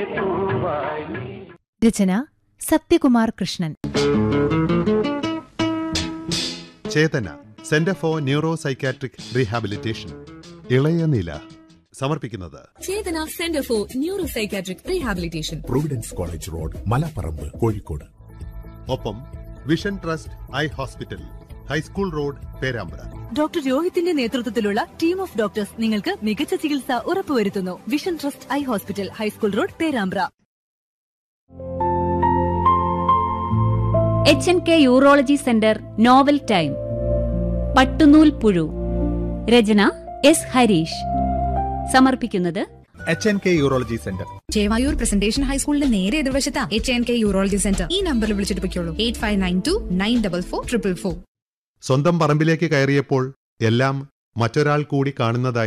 പൂവായി നീ രചന Sathyakumar Krishnan Chetana Centre for Neuro Psychiatric Rehabilitation ഇളയ നില സമർപ്പിക്കുന്നത് Chetana Centre for Neuro Psychiatric Rehabilitation Providence College Road Malaparamba Kozhikode ഒപ്പം Vision Trust Eye Hospital high school road Perambra doctor രോഹിത്തിന്റെ നേതൃത്വത്തിലുള്ള ടീം ഓഫ് ഡോക്ടേഴ്സ് നിങ്ങൾക്ക് മികച്ച ചികിത്സ ഉറപ്പുവരുത്തുന്നു Vision Trust Eye Hospital high school road Perambra H N K Urology Centre novel time Pattunool Puzhu രചന S Harish സമർപ്പിക്കുന്നത് H N K Urology Centre Chevayur presentation ഹൈസ്കൂളിന്റെ നേരെ എതിർവശത്താ H N K Urology Centre ഈ നമ്പറിൽ വിളിച്ചിട്ട് പൊയ്ക്കോളൂ eight five nine two nine double four triple four സ്വന്തം പറമ്പിലേക്ക് കയറിയപ്പോൾ എല്ലാം മറ്റൊരാൾ കൂടി കാണുന്നതായി